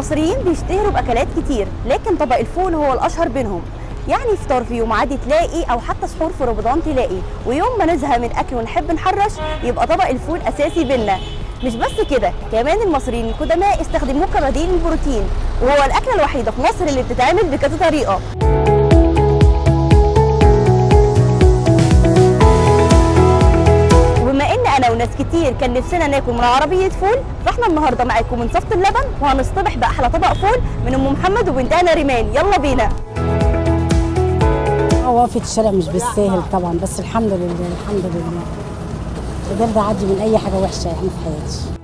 المصريين بيشتهروا باكلات كتير لكن طبق الفول هو الاشهر بينهم يعني فطار في يوم عادي تلاقي او حتى سحور في رمضان تلاقي ويوم ما نزهق من اكل ونحب نحرش يبقى طبق الفول اساسي بينا مش بس كده كمان المصريين القدماء استخدموه كبديل للبروتين وهو الاكله الوحيده في مصر اللي بتتعمل بكذا طريقه وبما ان انا وناس كتير كان نفسنا ناكل من عربيه فول فاحنا النهارده معاكم من صفت اللبن وهنصطبح باحلى طبق فول من ام محمد وبنتها ريمان يلا بينا وقفة الشارع مش بالساهل طبعا بس الحمد لله الحمد لله قدرت اعدي من اي حاجه وحشه يعني في حياتي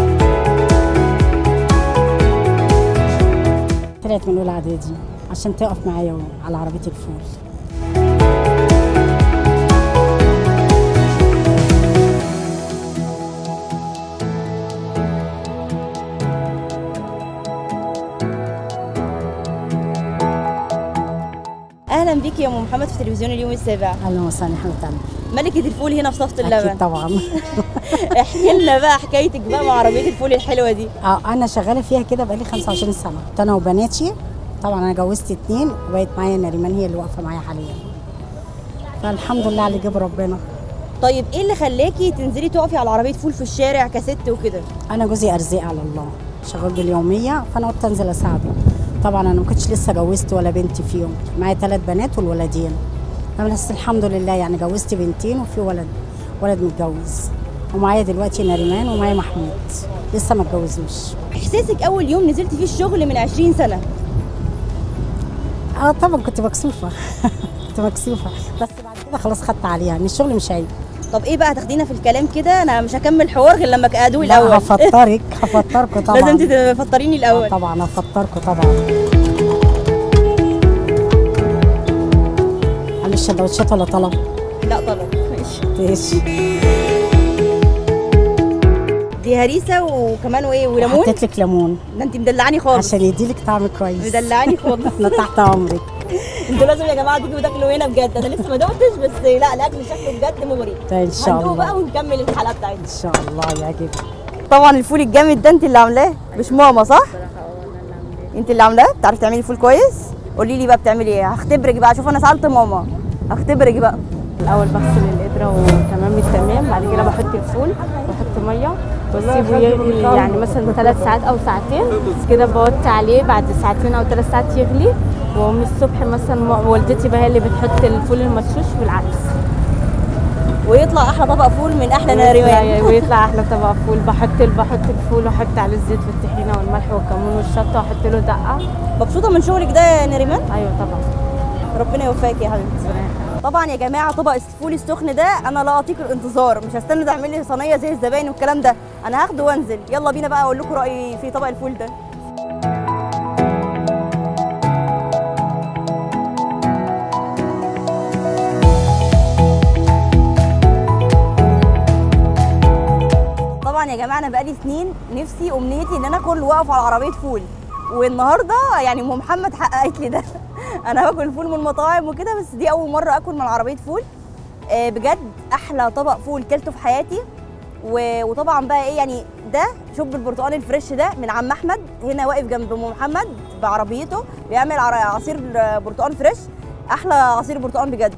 طلعت من اولى اعدادي عشان تقف معايا على عربيه الفول اهلا بيك يا ام محمد في تلفزيون اليوم السابع اهلا وسهلا يا حبيبه قلبي ملكه الفول هنا في صفت اكيد اللبن طبعا احكي لنا بقى حكايتك بقى مع عربيه الفول الحلوه دي اه انا شغاله فيها كده بقالي 25 سنه كنت انا وبناتي طبعا انا جوزت اتنين وبقت معايا نريمان هي اللي واقفه معايا حاليا فالحمد لله على اللي جاب ربنا طيب ايه اللي خلاكي تنزلي تقفي على عربيه فول في الشارع كست وكده انا جوزي ارزاق على الله شغال باليوميه فانا قلت انزل اساعده طبعا انا ما كنتش لسه جوزت ولا بنت فيهم معايا ثلاث بنات والولدين انا بس الحمد لله يعني جوزت بنتين وفي ولد ولد متجوز ومعايا دلوقتي نريمان ومعايا محمود لسه ما اتجوزوش احساسك اول يوم نزلتي فيه الشغل من 20 سنه اه طبعا كنت مكسوفه كنت مكسوفه بس بعد كده خلاص خدت عليها يعني الشغل مش عيب طب ايه بقى هتاخدينا في الكلام كده انا مش هكمل حوار غير لما تقعدوا لا الاول هفطرك هفطركم طبعا لازم تفطريني الاول طبعا هفطركم طبعا عامل السندوتشات ولا طلب؟ لا طبعا ماشي ماشي دي هريسه وكمان وايه وليمون حطيت لك ليمون ده انت مدلعاني خالص عشان يديلك طعم كويس مدلعاني خالص انا تحت امرك انتوا لازم يا جماعه تيجوا تاكلوا هنا بجد انا لسه ما دقتش بس لا الاكل شكله بجد مغري طيب ان شاء هندوق بقى الله ونكمل الحلقه بتاعتنا ان شاء الله يعجبك طبعا الفول الجامد ده انت اللي عاملاه مش ماما صح انت اللي عاملاه بتعرفي تعملي فول كويس قولي لي بقى بتعملي ايه هختبرك بقى شوف انا سالت ماما هختبرك بقى الاول بغسل القدره وتمام التمام بعد كده بحط الفول واحط ميه واسيبه يغلي يعني مثلا ثلاث ساعات او ساعتين كده بوطي عليه بعد ساعتين او ثلاث ساعات يغلي واقوم الصبح مثلا م- والدتي بقى هي اللي بتحط الفول المدشوش بالعدس ويطلع احلى طبق فول من احلى ناريوان ويطلع احلى طبق فول بحط بحط الفول واحط عليه الزيت والطحينه والملح والكمون والشطه واحط له دقه مبسوطه من شغلك ده يا نريمان ايوه طبعا ربنا يوفقك يا حبيبتي طبعا يا جماعه طبق الفول السخن ده انا لا اطيق الانتظار مش هستنى تعمل لي صينيه زي الزباين والكلام ده انا هاخده وانزل يلا بينا بقى اقول لكم رايي في طبق الفول ده طبعا يا جماعه انا بقالي سنين نفسي امنيتي ان انا اكل واقف على عربيه فول والنهارده يعني ام محمد حققت لي ده انا باكل فول من المطاعم وكده بس دي اول مره اكل من عربيه فول آه، بجد احلى طبق فول كلته في حياتي و- وطبعا بقى ايه يعني ده شوب البرتقال الفريش ده من عم احمد هنا واقف جنب ام محمد بعربيته بيعمل عر- عصير برتقال فريش احلى عصير برتقال بجد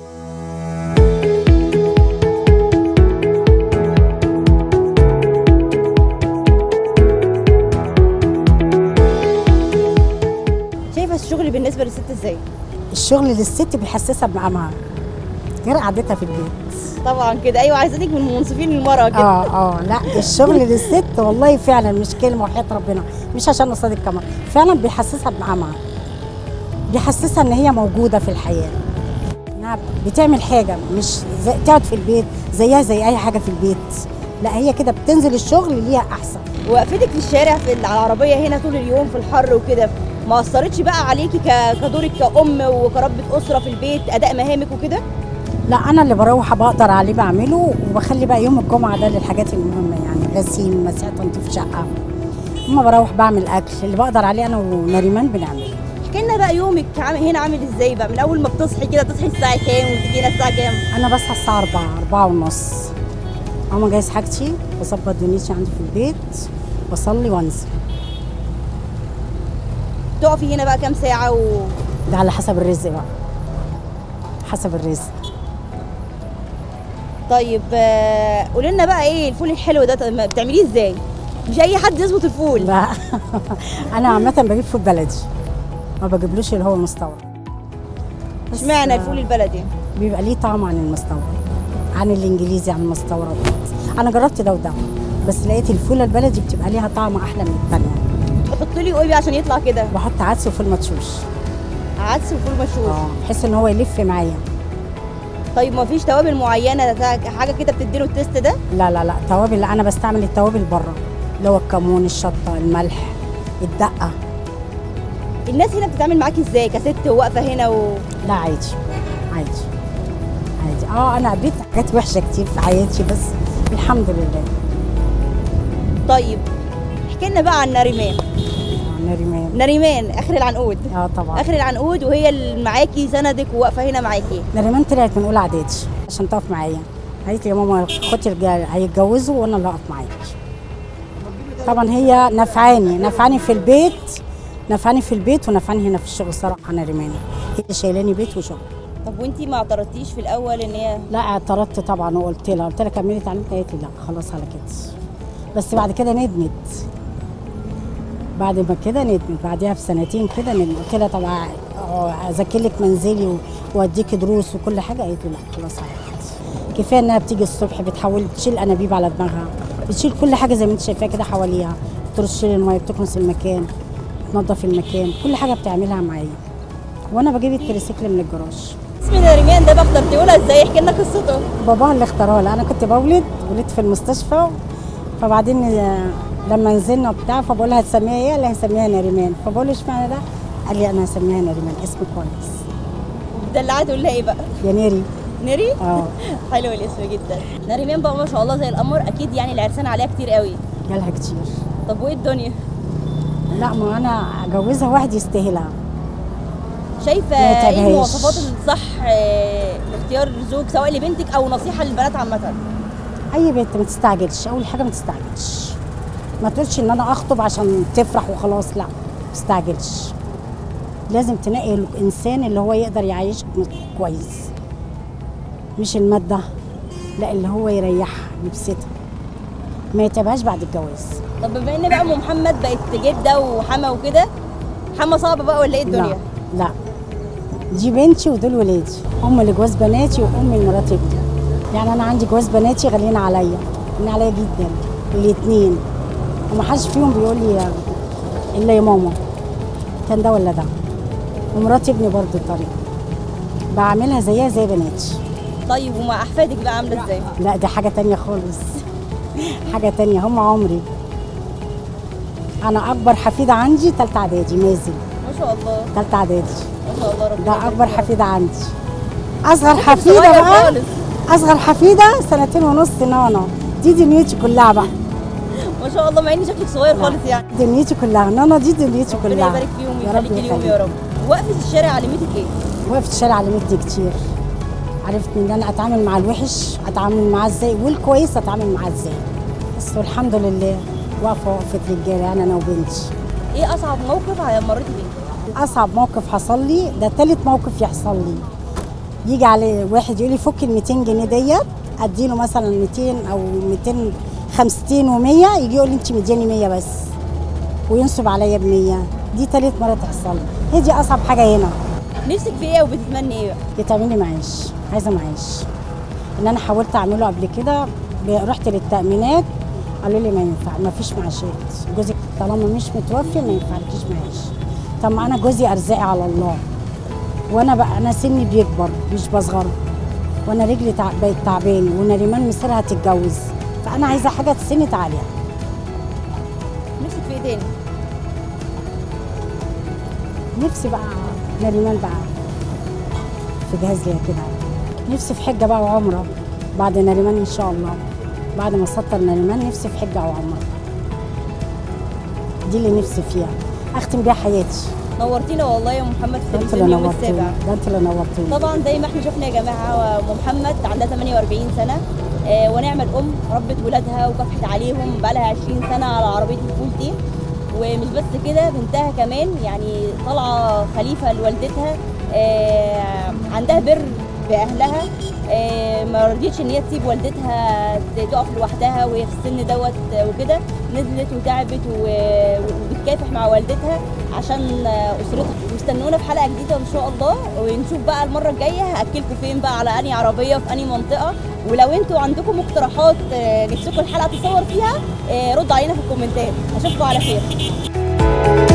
شايفه الشغل بالنسبه للست ازاي الشغل للست بيحسسها بمقامها غير قعدتها في البيت طبعا كده ايوه عايزينك من منصفين المرأة كده اه اه لا الشغل للست والله فعلا مش كلمه وحياه ربنا مش عشان قصاد الكاميرا فعلا بيحسسها بمقامها بيحسسها ان هي موجوده في الحياه انها بتعمل حاجه مش زي تقعد في البيت زيها زي اي حاجه في البيت لا هي كده بتنزل الشغل ليها احسن وقفتك في الشارع في على العربيه هنا طول اليوم في الحر وكده ما اثرتش بقى عليكي ك- كدورك كأم وكربة أسرة في البيت أداء مهامك وكده؟ لا انا اللي بروح بقدر عليه بعمله وبخلي بقى يوم الجمعه ده للحاجات المهمه يعني غسيل مسح تنظيف شقه اما بروح بعمل اكل اللي بقدر عليه انا ونريمان بنعمله احكي لنا بقى يومك عامل هنا عامل ازاي بقى من أول ما بتصحي كده تصحي الساعة كام وتيجي هنا الساعة كام؟ انا بصحى الساعه 4 4 ونص اقوم اجهز حاجتي واظبط دنيتي عندي في البيت واصلي وانزل بتقفي هنا بقى كام ساعه و... ده على حسب الرزق بقى حسب الرزق طيب آه، قولي لنا بقى ايه الفول الحلو ده طب بتعمليه ازاي مش اي حد يظبط الفول لا انا عامه بجيب فول بلدي ما بجيبلوش اللي هو مستورد بس، اشمعنى آه، الفول البلدي بيبقى ليه طعم عن المستورد عن الانجليزي عن المستورد انا جربت ده وده بس لقيت الفوله البلدي بتبقى ليها طعم احلى من الثانيه بتحط لي قوي عشان يطلع كده بحط عدس وفول مدشوش عدس وفول مشهور اه بحيث ان هو يلف معايا طيب ما فيش توابل معينه ده حاجه كده بتديله التيست ده لا لا لا توابل لا انا بستعمل التوابل بره اللي هو الكمون الشطه الملح الدقه الناس هنا بتتعامل معاكي ازاي كست واقفه هنا و... لا عادي عادي عادي اه انا قابلت حاجات وحشه كتير في حياتي بس الحمد لله طيب احكي لنا بقى عن نريمان آه، نريمان نريمان اخر العنقود اه طبعا اخر العنقود وهي اللي معاكي سندك وواقفه هنا معاكي نريمان طلعت من اولى اعدادي عشان تقف معايا قالت لي يا ماما اخواتي الرجال هيتجوزوا وانا اللي هقف معاكي طبعا هي نفعاني نفعاني في البيت نفعني في البيت ونفعني هنا في الشغل صراحه نريمان هي اللي شايلاني بيت وشغل طب وانتي ما اعترضتيش في الاول ان هي لا اعترضت طبعا وقلت لها قلت لها كملي تعليمك قالت لي لا خلاص على كده بس بعد كده ندمت بعد ما كده ندمت بعدها بسنتين كده ندمت قلت لها طب أ- اذاكر لك منزلي و- واديكي دروس وكل حاجه قالت لي لا خلاص على كده كفايه انها بتيجي الصبح بتحول بتشيل انابيب على دماغها بتشيل كل حاجه زي ما انت شايفاها كده حواليها بترش لي الميه بتكنس المكان تنظف المكان كل حاجه بتعملها معايا وانا بجيب التريسيكل من الجراج اسم نريمان ده بقى اخترتيه لها ازاي احكي لنا قصته باباها اللي اختارها لي انا كنت بولد ولدت في المستشفى فبعدين آه، لما نزلنا وبتاع فبقول لها هتسميها ايه؟ قال لي هسميها نريمان فبقول له اشمعنى ده؟ قال لي انا هسميها نريمان اسم كويس دلعت تقول لها ايه بقى يا نيري نري اه حلو الاسم جدا نريمان بقى ما شاء الله زي القمر اكيد يعني العرسان عليها كتير قوي جالها كتير طب وايه الدنيا لا ما انا اجوزها واحد يستاهلها شايفه ما ايه يتعبهاش. المواصفات الصح آه، لاختيار زوج سواء لبنتك او نصيحه للبنات عامه اي بنت ما تستعجلش اول حاجه ما تستعجلش ما تقولش ان انا اخطب عشان تفرح وخلاص لا ما تستعجلش لازم تنقي الانسان اللي هو يقدر يعيشك كويس مش الماده لا اللي هو يريحها يبسطها ما يتعبهاش بعد الجواز طب بما ان بقى ام محمد بقت جده وحما وكده حما صعبه بقى ولا ايه لا الدنيا لا دي بنتي ودول ولادي ام لجواز بناتي وام لمرات ابني يعني انا عندي جواز بناتي غاليين عليا غاليين عليا جدا الاثنين ومحدش فيهم بيقول لي الا يا ماما كان ده ولا ده ومرات ابني برضه الطريقه بعملها زيها زي بناتي طيب ومع احفادك بقى عامله ازاي لا دي حاجه تانية خالص حاجه تانية هم عمري انا اكبر حفيده عندي تالتة اعدادي مازن ما شاء الله تالتة اعدادي ما شاء الله ربنا ده يبارك اكبر فيك. حفيده عندي اصغر صغير حفيده بقى خالص. اصغر حفيده سنتين ونص نانا دي دنيتي كلها بقى ما شاء الله مع ان شكلك صغير خالص يعني دنيتي كلها نانا دي دنيتي ربنا كلها يبارك فيهم يا رب ويخليكي ليهم يا يخليك. رب وقفه الشارع علمتك ايه وقفت الشارع علمتني كتير عرفت ان انا اتعامل مع الوحش اتعامل معاه ازاي والكويس اتعامل معاه ازاي بس والحمد لله واقفه وقفه رجاله يعني انا وبنتي ايه اصعب موقف مريتي بيه اصعب موقف حصل لي ده تالت موقف يحصل لي يجي على واحد يقول لي فك ال 200 جنيه ديت اديله مثلا 200 او 250 و100 يجي يقول لي انت مدياني 100 بس وينصب عليا ب 100 دي تالت مره تحصل لي هي دي اصعب حاجه هنا نفسك في ايه وبتتمني ايه بقى يتعمل لي معاش عايزه معاش ان انا حاولت اعمله قبل كده ب- رحت للتامينات قالوا لي ما ينفع ما فيش معاشات جوزك طالما مش متوفي ما ينفعلكيش معاش طب ما انا جوزي ارزاقي على الله وانا بقى انا سني بيكبر مش بصغر وانا رجلي تع... بقت تعبانه ونريمان مصيرها تتجوز فانا عايزه حاجه تسند عليها نفسك في ايه تاني نفسي بقى نريمان بقى في جهاز ليا كده نفسي في حجه بقى وعمره بعد نريمان ان شاء الله بعد ما اسطر نريمان نفسي في حجه او عمره دي اللي نفسي فيها اختم بيها حياتي نورتينا والله يا محمد في ده انت تلفزيون اللي يوم نورتيني السابع ده انت اللي نورتيني طبعا زي ما احنا شفنا يا جماعه ام محمد عندها 48 سنه آه، ونعمة ام ربت ولادها وكافحت عليهم بقى لها 20 سنه على عربيه الفول دي ومش بس كده بنتها كمان يعني طالعه خليفه لوالدتها آه، عندها بر باهلها آه، ما رضيتش ان هي تسيب والدتها ت- تقف لوحدها وهي في السن دوت آه، وكده نزلت وتعبت و- وبتكافح مع والدتها عشان آه، اسرتها واستنونا في حلقه جديده ان شاء الله ونشوف بقى المره الجايه هاكلكم فين بقى على انهي عربيه في انهي منطقه ولو انتوا عندكم اقتراحات آه، نفسكم الحلقه تصور فيها آه، ردوا علينا في الكومنتات اشوفكم على خير